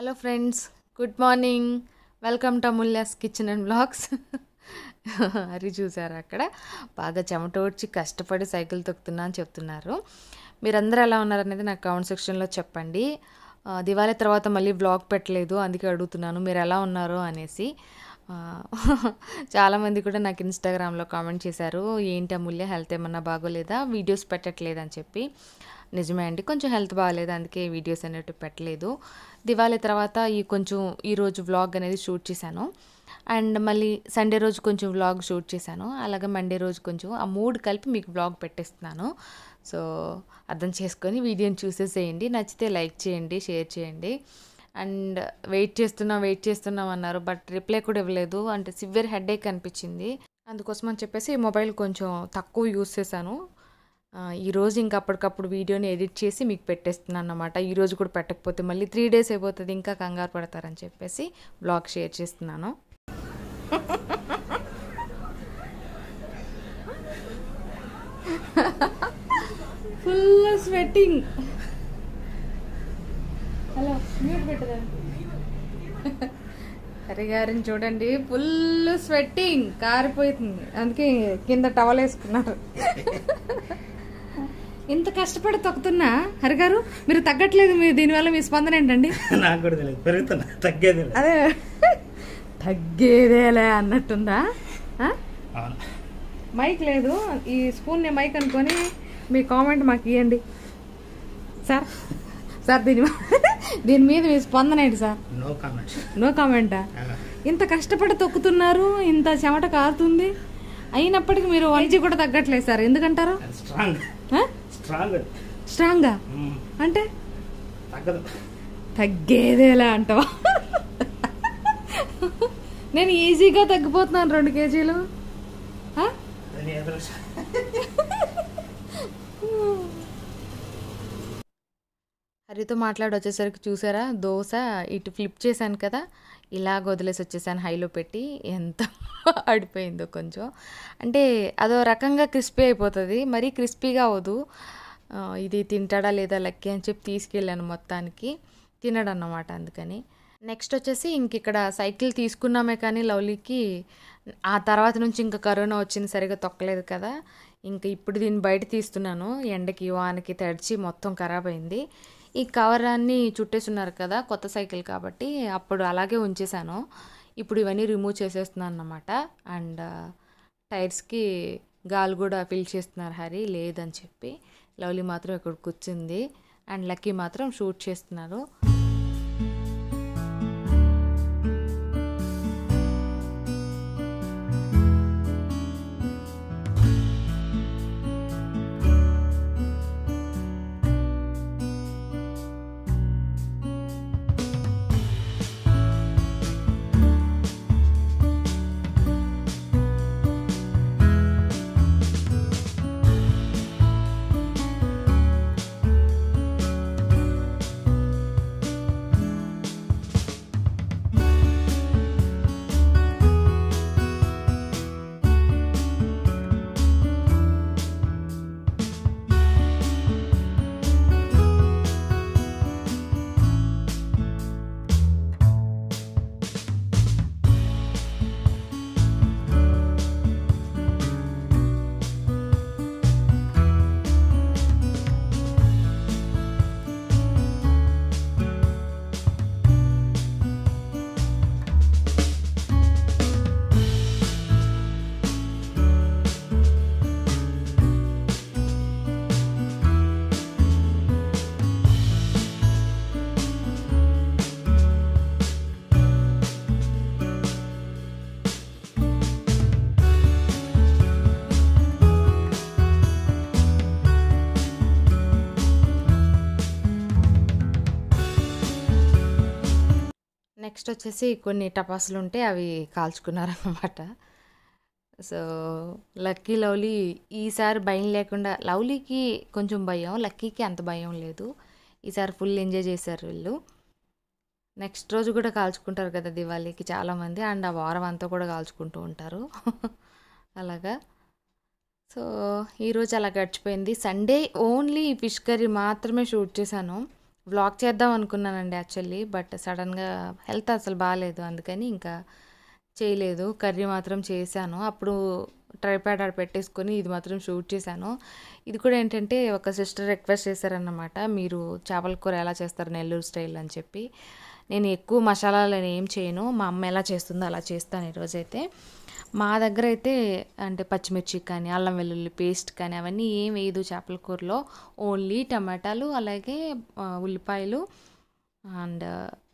Hello friends good morning welcome to Amulya's kitchen and blogs అది చూసారు అక్కడ బాగా చెమటోడ్చి కష్టపడి సైకిల్ తొక్కుతున్నా అని చెప్తున్నారు మీరందరూ ఎలా ఉన్నారనేది నాకు కామెంట్ సెక్షన్లో చెప్పండి ఆ, దివాళీ తర్వాత మళ్ళీ బ్లాగ్ పెట్టలేదు అందుకే అడుగుతున్నాను మీరు ఎలా ఉన్నారు అనేసి ఆ, చాలామంది కూడా నాకు ఇన్స్టాగ్రామ్లో కామెంట్ చేశారు ఏంటి అమూల్య హెల్త్ ఏమన్నా బాగోలేదా వీడియోస్ పెట్టట్లేదు అని చెప్పి నిజమే అండి కొంచెం హెల్త్ బాగాలేదు అందుకే వీడియోస్ అనేవి పెట్టలేదు దివాళీ తర్వాత ఈ కొంచెం ఈరోజు వ్లాగ్ అనేది షూట్ చేశాను అండ్ మళ్ళీ సండే రోజు కొంచెం వ్లాగ్ షూట్ చేశాను అలాగే మండే రోజు కొంచెం ఆ మూడు కలిపి మీకు వ్లాగ్ పెట్టేస్తున్నాను సో అర్థం చేసుకొని వీడియోని చూసేసేయండి నచ్చితే లైక్ చేయండి షేర్ చేయండి అండ్ వెయిట్ చేస్తున్నాం వెయిట్ చేస్తున్నాం అన్నారు బట్ రిప్లై కూడా ఇవ్వలేదు అంటే సివియర్ హెడేక్ అనిపించింది అందుకోసం అని చెప్పేసి ఈ మొబైల్ కొంచెం తక్కువ యూస్ చేశాను ఆ, ఈ రోజు ఇంకా అప్పటికప్పుడు వీడియోని ఎడిట్ చేసి మీకు పెట్టేస్తున్నాను అనమాట ఈ రోజు కూడా పెట్టకపోతే మళ్ళీ త్రీ డేస్ అయిపోతుంది ఇంకా కంగారు పడతారని చెప్పేసి బ్లాగ్ షేర్ చేస్తున్నాను ఫుల్ స్వెట్టింగ్ హలో మ్యూట్ పెట్టదండి హరి గారిని చూడండి ఫుల్ స్వెట్టింగ్ కారిపోతుంది అందుకే కింద టవల్ వేసుకున్నారు ఇంత కష్టపడి తొక్కుతున్నా హరి గారు మీరు తగ్గట్లేదు మీరు దీనివల్ల మీ స్పందన ఏంటండి నాకు కూడా తెలియదు పెరుగుతున్నా తగ్గేది లేదు అదే తగ్గేదేలే అన్నట్టుందా ఆ? అవును మైక్ లేదు ఈ స్పూన్ మైక్ అనుకొని మీ కామెంట్ మాకు ఇవ్వండి సార్ సార్ దీని దీని మీద మీ స్పందన ఏంటి సార్ నో కామెంట్స్ నో కామెంటా ఇంత కష్టపడి తొక్కుతున్నారు ఇంత చెమట కారుతుంది అయినప్పటికీ మీరు వైద్య కూడా తగ్గట్లేదు సార్ ఎందుకంటారు స్ట్రాంగ్ ఆ? స్ట్రాంగ్ స్ట్రాంగా మ్మ్. అంటే తగ్గదు తగ్గేదేలా అంటావా నేను ఈజీగా తగ్గిపోతున్నాను రెండు కేజీలు ఆ? అది నీ అదృష్టం. హరితో మాట్లాడి వచ్చేసరికి చూసారా దోశ ఇటు ఫ్లిప్ చేశాను కదా ఇలా వదిలేసి వచ్చేసాను హైలో పెట్టి ఎంత ఆడిపోయిందో కొంచెం అంటే అదో రకంగా క్రిస్పీ అయిపోతుంది మరీ క్రిస్పీగా అవ్వదు ఆ, ఇది తింటాడా లేదా లక్కీ అని చెప్పి తీసుకెళ్ళాను మొత్తానికి తినడు అన్నమాట అందుకని నెక్స్ట్ వచ్చేసి ఇంక ఇక్కడ సైకిల్ తీసుకున్నామే కానీ లవ్లీకి ఆ తర్వాత నుంచి ఇంకా కరోనా వచ్చింది సరిగా తొక్కలేదు కదా ఇంకా ఇప్పుడు దీన్ని బయట తీస్తున్నాను ఎండకి వానకి తడిచి మొత్తం ఖరాబ్ అయింది ఈ కవర్ అన్ని చుట్టేస్తున్నారు కదా కొత్త సైకిల్ కాబట్టి అప్పుడు అలాగే ఉంచేసాను ఇప్పుడు ఇవన్నీ రిమూవ్ చేసేస్తున్నాను అన్నమాట అండ్ టైర్స్కి గాలి కూడా ఫిల్ చేస్తున్నారు హరి లేదని చెప్పి లవ్లీ మాత్రం ఇక్కడ కూర్చుంది అండ్ లక్కీ మాత్రం షూట్ చేస్తున్నారు నెక్స్ట్ వచ్చేసి కొన్ని టపాసులు ఉంటే అవి కాల్చుకున్నారన్నమాట సో లక్కీ లవ్లీ ఈసారి భయం లేకుండా లవ్లీకి కొంచెం భయం లక్కీకి అంత భయం లేదు ఈసారి ఫుల్ ఎంజాయ్ చేశారు వీళ్ళు నెక్స్ట్ రోజు కూడా కాల్చుకుంటారు కదా దివాళీకి చాలామంది అండ్ ఆ వారం అంతా కూడా కాల్చుకుంటూ ఉంటారు అలాగా సో ఈరోజు అలా గడిచిపోయింది సండే ఓన్లీ ఫిష్ కర్రీ మాత్రమే షూట్ చేశాను వ్లాగ్ చేద్దాం అనుకున్నానండి యాక్చువల్లీ బట్ సడన్గా హెల్త్ అసలు బాగాలేదు అందుకని ఇంకా చేయలేదు కర్రీ మాత్రం చేశాను అప్పుడు ట్రైప్యాడ్ ఆడ పెట్టేసుకొని ఇది మాత్రం షూట్ చేశాను ఇది కూడా ఏంటంటే ఒక సిస్టర్ రిక్వెస్ట్ చేశారన్నమాట మీరు చేపల కూర ఎలా చేస్తారు నెల్లూరు స్టైల్ అని చెప్పి నేను ఎక్కువ మసాలాలు ఏం చేయను మా అమ్మ ఎలా చేస్తుందో అలా చేస్తాను ఈరోజైతే మా దగ్గర అయితే అంటే పచ్చిమిర్చి కానీ అల్లం వెల్లుల్లి పేస్ట్ కానీ అవన్నీ ఏం వేయదు చేపల కూరలో ఓన్లీ టమాటాలు అలాగే ఆ, ఉల్లిపాయలు అండ్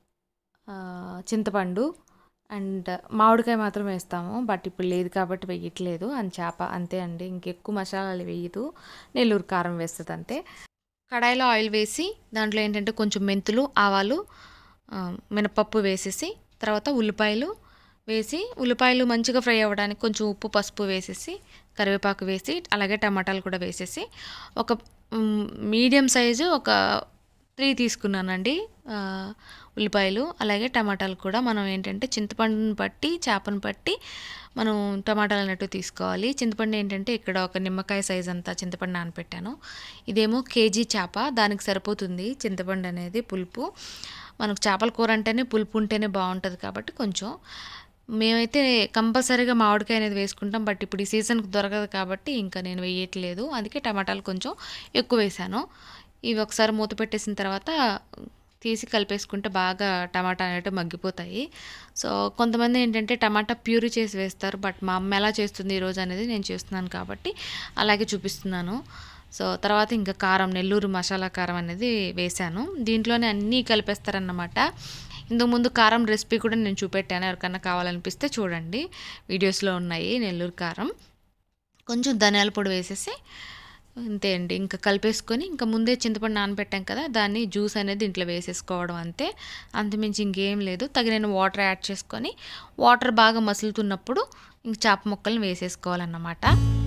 ఆ, చింతపండు అండ్ మామిడికాయ మాత్రం వేస్తాము బట్ ఇప్పుడు లేదు కాబట్టి వేయట్లేదు అని చేప అంతే అండి ఇంకెక్కువ మసాలాలు వేయదు నెల్లూరు కారం వేస్తుంది అంతే కడాయిలో ఆయిల్ వేసి దాంట్లో ఏంటంటే కొంచెం మెంతులు ఆవాలు ఆ, మినపప్పు వేసేసి తర్వాత ఉల్లిపాయలు వేసి ఉల్లిపాయలు మంచిగా ఫ్రై అవ్వడానికి కొంచెం ఉప్పు పసుపు వేసేసి కరివేపాకు వేసి అలాగే టమాటాలు కూడా వేసేసి ఒక మ్, మీడియం సైజు ఒక త్రీ తీసుకున్నానండి ఆ, ఉల్లిపాయలు అలాగే టమాటాలు కూడా మనం ఏంటంటే చింతపండుని బట్టి చేపను బట్టి మనం టమాటాలు అన్నట్టు తీసుకోవాలి చింతపండు ఏంటంటే ఇక్కడ ఒక నిమ్మకాయ సైజ్ అంతా చింతపండు నానపెట్టాను ఇదేమో కేజీ చేప దానికి సరిపోతుంది చింతపండు అనేది పులుపు మనకు చేపల కూర అంటేనే పులుపు ఉంటేనే బాగుంటుంది కాబట్టి కొంచెం మేమైతే కంపల్సరీగా మామిడికాయ అనేది వేసుకుంటాం బట్ ఇప్పుడు ఈ సీజన్కి దొరకదు కాబట్టి ఇంకా నేను వేయట్లేదు అందుకే టమాటాలు కొంచెం ఎక్కువ వేసాను ఇవి ఒకసారి మూత పెట్టేసిన తర్వాత తీసి కలిపేసుకుంటే బాగా టమాటా అనేవి మగ్గిపోతాయి సో కొంతమంది ఏంటంటే టమాటా ప్యూరీ చేసి వేస్తారు బట్ మా అమ్మ ఎలా చేస్తుంది ఈరోజు అనేది నేను చేస్తున్నాను కాబట్టి అలాగే చూపిస్తున్నాను సో తర్వాత ఇంకా కారం నెల్లూరు మసాలా కారం అనేది వేశాను దీంట్లోనే అన్నీ కలిపేస్తారన్నమాట ఇంతకుముందు కారం రెసిపీ కూడా నేను చూపెట్టాను ఎవరికన్నా కావాలనిపిస్తే చూడండి వీడియోస్లో ఉన్నాయి నెల్లూరు కారం కొంచెం ధనియాల పొడి వేసేసి అంతే అండి ఇంకా కలిపేసుకొని ఇంకా ముందే చింతపండు నానబెట్టాం కదా దాన్ని జ్యూస్ అనేది ఇంట్లో వేసేసుకోవడం అంతే అంతమించి ఇంకేం లేదు తగిన వాటర్ యాడ్ చేసుకొని వాటర్ బాగా మసులుతున్నప్పుడు ఇంక చేప ముక్కల్ని వేసేసుకోవాలన్నమాట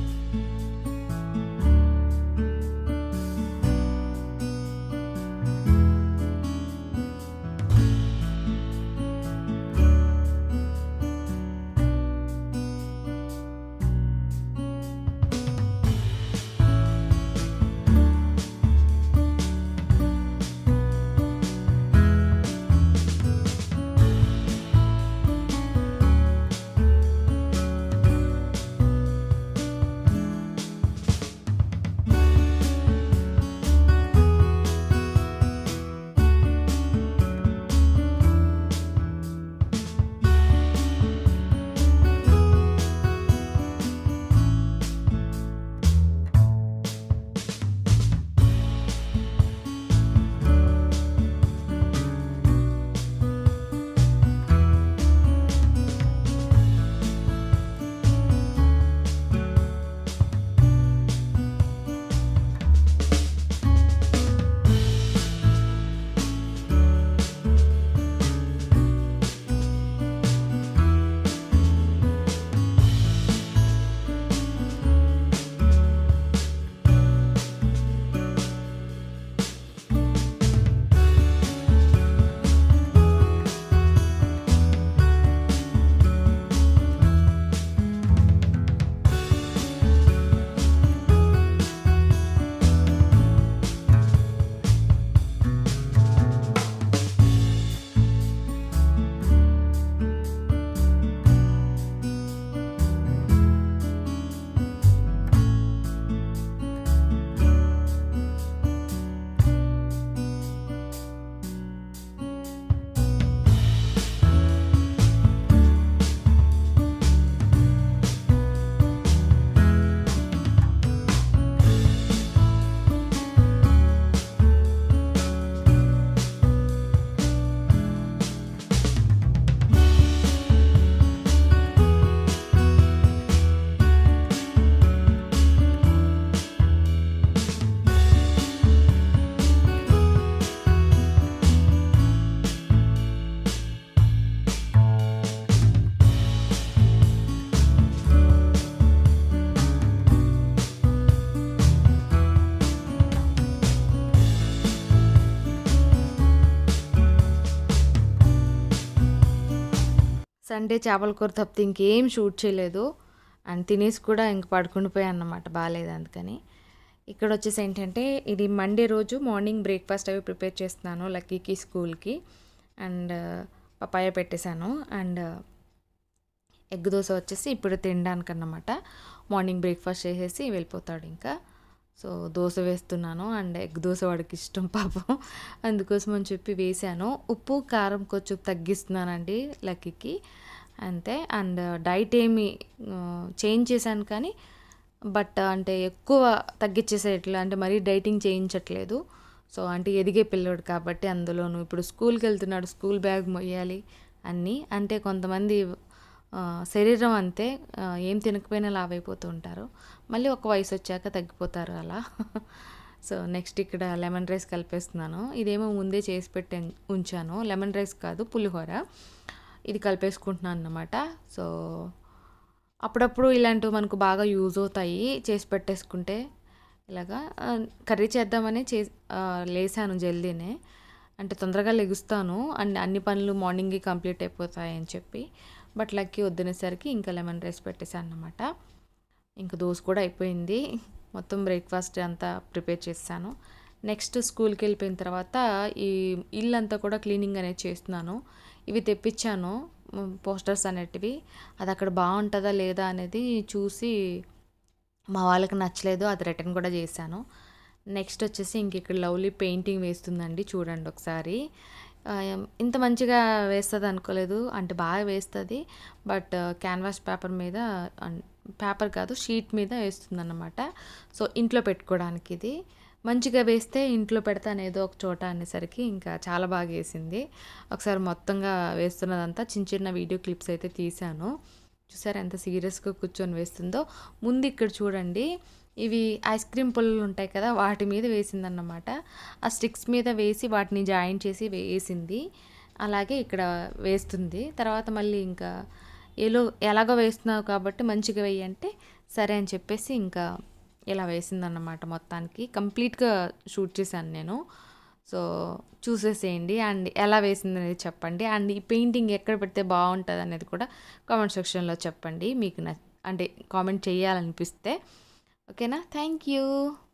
సండే చేపల కూర తప్పితే ఇంకేం షూట్ చేయలేదు అండ్ తినేసి కూడా ఇంక పడుకుండిపోయాను అన్నమాట బాగాలేదు అందుకని ఇక్కడ వచ్చేసి ఏంటంటే ఇది మండే రోజు మార్నింగ్ బ్రేక్ఫాస్ట్ అవి ప్రిపేర్ చేస్తున్నాను లక్కీకి స్కూల్కి అండ్ పపాయ పెట్టేశాను అండ్ ఎగ్ దోశ వచ్చేసి ఇప్పుడు తినడానికి అన్నమాట మార్నింగ్ బ్రేక్ఫాస్ట్ చేసేసి వెళ్ళిపోతాడు ఇంకా సో దోశ వేస్తున్నాను అండ్ ఎగ్ దోశ వాడికి ఇష్టం పాపం అందుకోసం అని చెప్పి వేసాను ఉప్పు కారం కొంచెం తగ్గిస్తున్నానండి లక్కీకి అంతే అండ్ డైట్ ఏమి చేంజ్ చేశాను కానీ బట్ అంటే ఎక్కువ తగ్గించేసేట్లా అంటే మరీ డైటింగ్ చేయించట్లేదు సో అంటే ఎదిగే పిల్లోడు కాబట్టి అందులోను ఇప్పుడు స్కూల్కి వెళ్తున్నాడు స్కూల్ బ్యాగ్ మొయ్యాలి అన్నీ అంటే కొంతమంది ఆ, శరీరం అంతే ఆ, ఏం తినకపోయినా లావ్ అయిపోతూ ఉంటారు మళ్ళీ ఒక వయసు వచ్చాక తగ్గిపోతారు అలా సో నెక్స్ట్ ఇక్కడ లెమన్ రైస్ కలిపేస్తున్నాను ఇదేమో ముందే చేసి పెట్టి ఉంచాను లెమన్ రైస్ కాదు పులిహోర ఇది కలిపేసుకుంటున్నాను అన్నమాట సో అప్పుడప్పుడు ఇలాంటివి మనకు బాగా యూజ్ అవుతాయి చేసి పెట్టేసుకుంటే ఇలాగా ఆ, కర్రీ చేద్దామని చే ఆ, లేసాను జల్దీనే అంటే తొందరగా లెగుస్తాను అండ్ అన్ని పనులు మార్నింగే కంప్లీట్ అయిపోతాయి అని చెప్పి బట్ లక్కీ వద్దనేసరికి ఇంకా లెమన్ రైస్ పెట్టేశాను అన్నమాట ఇంకా దోశ కూడా అయిపోయింది మొత్తం బ్రేక్ఫాస్ట్ అంతా ప్రిపేర్ చేశాను నెక్స్ట్ స్కూల్కి వెళ్ళిపోయిన తర్వాత ఈ ఇల్లు అంతా కూడా క్లీనింగ్ అనేది చేస్తున్నాను ఇవి తెప్పించాను పోస్టర్స్ అనేటివి అది అక్కడ బాగుంటుందా లేదా అనేది చూసి మా వాళ్ళకి నచ్చలేదు అది రిటర్న్ కూడా చేశాను నెక్స్ట్ వచ్చేసి ఇంక ఇక్కడ లవ్లీ పెయింటింగ్ వేస్తుందండి చూడండి ఒకసారి ఆ, ఇంత మంచిగా వేస్తుంది అనుకోలేదు అంటే బాగా వేస్తుంది బట్ క్యాన్వాస్ పేపర్ మీద పేపర్ కాదు షీట్ మీద వేస్తుంది అన్నమాట సో ఇంట్లో పెట్టుకోవడానికి ఇది మంచిగా వేస్తే ఇంట్లో పెడతాను ఏదో ఒక చోట అనేసరికి ఇంకా చాలా బాగా వేసింది ఒకసారి మొత్తంగా వేస్తున్నదంతా చిన్న చిన్న వీడియో క్లిప్స్ అయితే తీశాను చూసారు ఎంత సీరియస్గా కూర్చొని వేస్తుందో ముందు ఇక్కడ చూడండి ఇవి ఐస్ క్రీమ్ పుల్లలు ఉంటాయి కదా వాటి మీద వేసిందన్నమాట ఆ స్టిక్స్ మీద వేసి వాటిని జాయిన్ చేసి వేసింది అలాగే ఇక్కడ వేస్తుంది తర్వాత మళ్ళీ ఇంకా ఏలో ఎలాగో వేస్తున్నావు కాబట్టి మంచిగా వేయి అంటే సరే అని చెప్పేసి ఇంకా ఇలా వేసిందన్నమాట మొత్తానికి కంప్లీట్గా షూట్ చేశాను నేను సో చూసేసేయండి అండ్ ఎలా వేసింది అనేది చెప్పండి అండ్ ఈ పెయింటింగ్ ఎక్కడ పెడితే బాగుంటుంది అనేది కూడా కామెంట్ సెక్షన్లో చెప్పండి మీకు న అంటే కామెంట్ చేయాలనిపిస్తే ఓకేనా థ్యాంక్ యూ